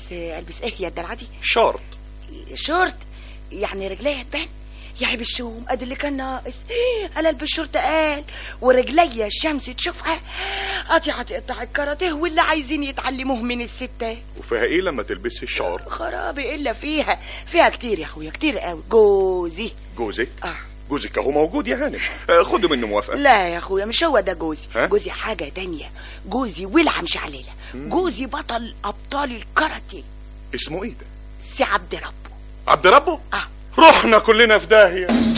البس ايه يا الدلعه دي شرط شورت يعني رجليا تبان يا عيب الشوم ادي اللي كان ناقص انا البس شورت قال ورجليا الشمس تشوفها ادي هتقطع الكاراتيه واللي عايزين يتعلموه من الستات وفيها ايه لما تلبسي الشعر خرابي الا فيها فيها كتير يا اخويا كتير قوي جوزي جوزك اه جوزك اهو موجود يا هانم آه، خدي منه موافقه لا يا اخويا مش هو ده جوزي ها؟ جوزي حاجه تانية جوزي ولع مش عليلة جوزي بطل ابطال الكاراتيه اسمه ايه ده سي عبد ربه عبد ربه اه رحنا كلنا في داهيه